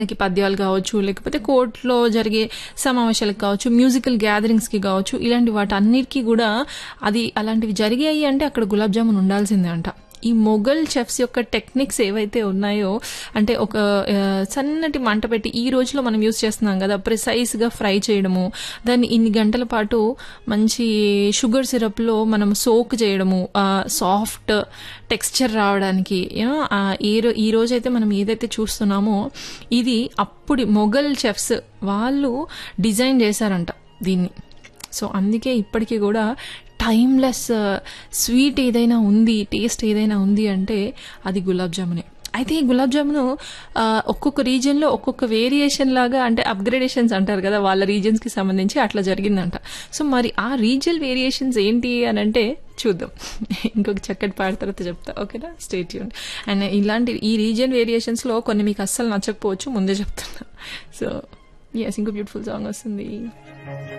మనకి పద్యాలు కావచ్చు లేకపోతే కోర్టులో జరిగే సమావేశాలకు కావచ్చు మ్యూజికల్ గ్యాదరింగ్స్కి కావచ్చు ఇలాంటి వాటన్నిటికీ కూడా అది అలాంటివి జరిగాయి అంటే అక్కడ గులాబ్ జామున్ ఉండాల్సిందే అంట ఈ మొఘల్ చెఫ్స్ యొక్క టెక్నిక్స్ ఏవైతే ఉన్నాయో అంటే ఒక ఆ, సన్నటి మంట పెట్టి ఈ రోజులో మనం యూస్ చేస్తున్నాం కదా ప్రిసైజ్గా ఫ్రై చేయడము దాన్ని ఇన్ని గంటల పాటు మంచి షుగర్ సిరప్లో మనం సోక్ చేయడము సాఫ్ట్ టెక్స్చర్ రావడానికి యూనో ఏ రో ఈ రోజైతే మనం ఏదైతే చూస్తున్నామో ఇది అప్పుడు మొఘల్ చెఫ్స్ వాళ్ళు డిజైన్ చేశారంట దీన్ని సో అందుకే ఇప్పటికీ కూడా టైమ్లెస్ స్వీట్ ఏదైనా ఉంది టేస్ట్ ఏదైనా ఉంది అంటే అది గులాబ్ జామునే అయితే ఈ గులాబ్ జామును ఆ, ఒక్కొక్క రీజియన్లో ఒక్కొక్క వేరియేషన్ లాగా అంటే అప్గ్రేడేషన్స్ అంటారు కదా వాళ్ళ రీజియన్స్కి సంబంధించి అట్లా జరిగిందంట సో మరి ఆ రీజియల్ వేరియేషన్స్ ఏంటి అని అంటే చూద్దాం ఇంకొక చక్కటి పాట తర్వాత చెప్తా ఓకేనా స్టేట్ యూన్ అండ్ ఇలాంటి ఈ రీజియన్ వేరియేషన్స్లో కొన్ని మీకు అస్సలు నచ్చకపోవచ్చు ముందే చెప్తున్నా సో ఎస్ ఇంకో బ్యూటిఫుల్ సాంగ్ వస్తుంది